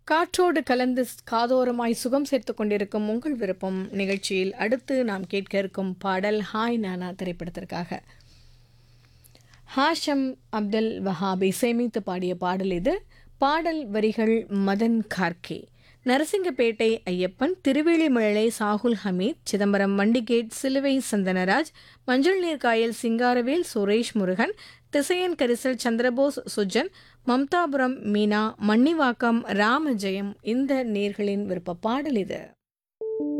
காற்றோடு கலந்து காதோரமாய் சுகம் சேர்த்து கொண்டிருக்கும் உங்கள் விருப்பம் நிகழ்ச்சியில் அடுத்து நாம் கேட்க இருக்கும் பாடல் ஹாய் நானா திரைப்படத்திற்காக ஹாஷம் அப்துல் வஹாபி சேமித்து பாடிய பாடல் இது பாடல் வரிகள் மதன் கார்கே நரசிங்கப்பேட்டை ஐயப்பன் திருவேளிமழலை சாகுல் ஹமீத் சிதம்பரம் வண்டிகேட் சிலுவை சந்தனராஜ் மஞ்சள் நீர்காயல் சிங்காரவேல் சுரேஷ் முருகன் திசையன் கரிசல் சந்திரபோஸ் சுஜன் மம்தாபுரம் மீனா மன்னிவாக்கம் ராமஜெயம் இந்த நேர்களின் விருப்ப பாடல் இது